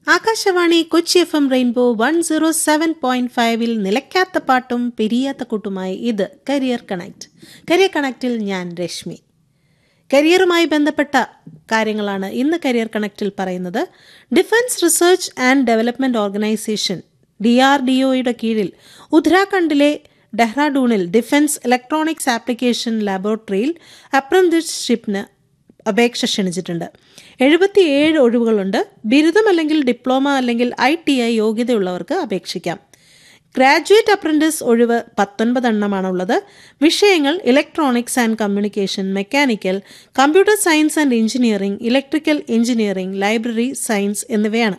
Akashvani Kochi F M rainbow one zero seven point ഫൈവിൽ നിലയ്ക്കാത്ത പാട്ടും പെരിയാത്ത കൂട്ടുമായി ഇത് കരിയർ കണക്ട് കരിയർ കണക്റ്റിൽ ഞാൻ രശ്മി കരിയറുമായി ബന്ധപ്പെട്ട കാര്യങ്ങളാണ് ഇന്ന് കരിയർ കണക്റ്റിൽ പറയുന്നത് defence research and development organisation D R D ഒയുടെ കീഴിൽ ഉത്തരാഖണ്ഡിലെ ഡെഹ്റാഡൂണിൽ ഡിഫൻസ് ഇലക്ട്രോണിക്സ് ആപ്ലിക്കേഷൻ ലാബോറട്ടറിയിൽ അപ്രന്റീസ്ഷിപ്പിന് അപേക്ഷ ക്ഷണിച്ചിട്ടുണ്ട് എഴുപത്തിയേഴ് ഒഴിവുകളുണ്ട് ബിരുദം അല്ലെങ്കിൽ ഡിപ്ലോമ അല്ലെങ്കിൽ ഐ ടി ഐ യോഗ്യതയുള്ളവർക്ക് അപേക്ഷിക്കാം ഗ്രാജുവേറ്റ് അപ്രന്റീസ് ഒഴിവ് പത്തൊൻപത് എണ്ണമാണുള്ളത് വിഷയങ്ങൾ electronics and communication mechanical computer science and engineering electrical engineering library science എന്നിവയാണ്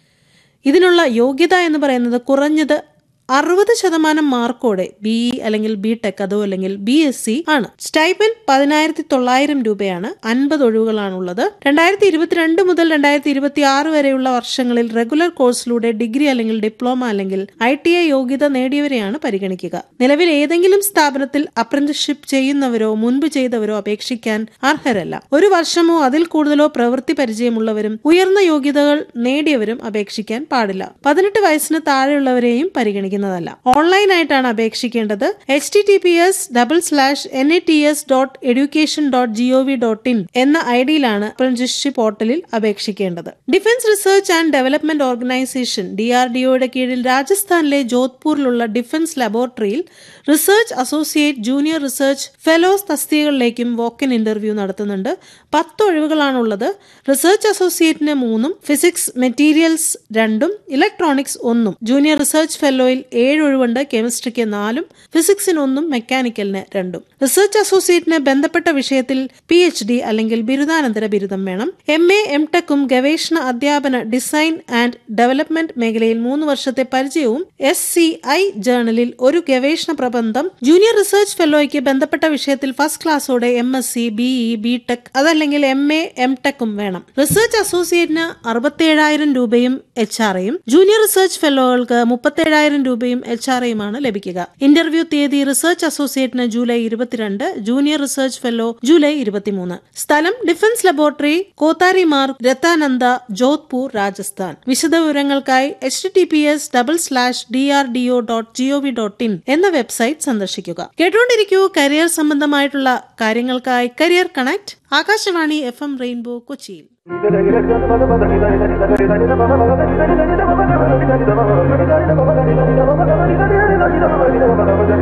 ഇതിനുള്ള യോഗ്യത എന്ന് പറയുന്നത് കുറഞ്ഞത് അറുപത് ശതമാനം മാർക്കോടെ ബി ഇ അല്ലെങ്കിൽ ബി ടെക് അതോ അല്ലെങ്കിൽ ബി എസ് സി ആണ് സ്റ്റൈപ്പൻ പതിനായിരത്തി തൊള്ളായിരം രൂപയാണ് അൻപത് ഒഴിവുകളാണുള്ളത് രണ്ടായിരത്തി ഇരുപത്തിരണ്ട് മുതൽ രണ്ടായിരത്തി ഇരുപത്തി ആറ് വരെയുള്ള വർഷങ്ങളിൽ റെഗുലർ കോഴ്സിലൂടെ ഡിഗ്രി അല്ലെങ്കിൽ ഡിപ്ലോമ അല്ലെങ്കിൽ ഐ ടി ഐ യോഗ്യത നേടിയവരെയാണ് പരിഗണിക്കുക നിലവിൽ ഏതെങ്കിലും സ്ഥാപനത്തിൽ അപ്രന്റിസ്ഷിപ്പ് ചെയ്യുന്നവരോ മുൻപ് ചെയ്തവരോ അപേക്ഷിക്കാൻ അർഹരല്ല ഒരു വർഷമോ അതിൽ കൂടുതലോ പ്രവൃത്തി പരിചയമുള്ളവരും ഉയർന്ന യോഗ്യതകൾ നേടിയവരും അപേക്ഷിക്കാൻ പാടില്ല പതിനെട്ട് വയസ്സിന് താഴെയുള്ളവരെയും പരിഗണിക്കുന്നതല്ല ഓൺലൈനായിട്ടാണ് അപേക്ഷിക്കേണ്ടത് H T T P S double slash N A T S dot education dot G O V dot in എന്ന ഐ ഡിയിലാണ് അപ്രന്റിസ്ഷിപ്പ് പോർട്ടലിൽ അപേക്ഷിക്കേണ്ടത് defence research and development organisation D R D ഒയുടെ കീഴിൽ രാജസ്ഥാനിലെ ജോധ്പൂരിലുള്ള ഡിഫൻസ് ലബോറട്ടറിയിൽ research associate junior research fellows തസ്തികകളിലേക്കും വോക്കൻ ഇന്റർവ്യൂ നടത്തുന്നുണ്ട് പത്ത് ഒഴിവുകളാണുള്ളത് റിസർച്ച് അസോസിയേറ്റിന് മൂന്നും ഫിസിക്സ് മെറ്റീരിയൽസ് രണ്ടും ഇലക്ട്രോണിക്സ് ഒന്നും ജൂനിയർ റിസർച്ച് ഫെലോയിൽ ഏഴ് ഒഴിവുണ്ട് കെമിസ്ട്രിക്ക് നാലും ഫിസിക്സിന് ഒന്നും മെക്കാനിക്കലിന് രണ്ടും റിസർച്ച് അസോസിയേറ്റിന് ബന്ധപ്പെട്ട വിഷയത്തിൽ പി എച്ച് ഡി അല്ലെങ്കിൽ ബിരുദാനന്തര ബിരുദം വേണം എം എ എം ടെക്കും ഗവേഷണ അധ്യാപന ഡിസൈൻ ആൻഡ് ഡെവലപ്മെന്റ് മേഖലയിൽ മൂന്ന് വർഷത്തെ പരിചയവും എസ് സി ഐ ജേർണലിൽ ഒരു ഗവേഷണ പ്രബന്ധം ജൂനിയർ റിസർച്ച് ഫെലോയ്ക്ക് ബന്ധപ്പെട്ട വിഷയത്തിൽ ഫസ്റ്റ് ക്ലാസ്സോടെ M S C B E B tech അതല്ലെങ്കിൽ എം എ എം ടെക്കും വേണം റിസർച്ച് അസോസിയേറ്റിന് അറുപത്തിയേഴായിരം രൂപയും എച്ച് ആർ ഐയും ജൂനിയർ റിസർച്ച് ഫെലോകൾക്ക് മുപ്പത്തേഴായിരം രൂപയും എച്ച് ആർ ഐയുമാണ് ലഭിക്കുക ഇന്റർവ്യൂ തീയതി റിസർച്ച് അസോസിയേറ്റിന് ജൂലൈ ഇരുപത്തിരണ്ട് ജൂനിയർ റിസർച്ച് ഫെലോ ജൂലൈ ഇരുപത്തിമൂന്ന് സ്ഥലം ഡിഫൻസ് ലബോറട്ടറി കോത്താരി മാർഗ് രത്താനന്ദ ജോധ്പൂർ രാജസ്ഥാൻ വിശദവിവരങ്ങൾക്കായി H T P S double slash D R D O dot G O V dot in എന്ന വെബ്സൈറ്റ് സന്ദർശിക്കുക കേട്ടുകൊണ്ടിരിക്കൂ കരിയർ സംബന്ധമായിട്ടുള്ള കാര്യങ്ങൾക്കായി career connect Akashvani F M rainbow കൊച്ചിയിൽ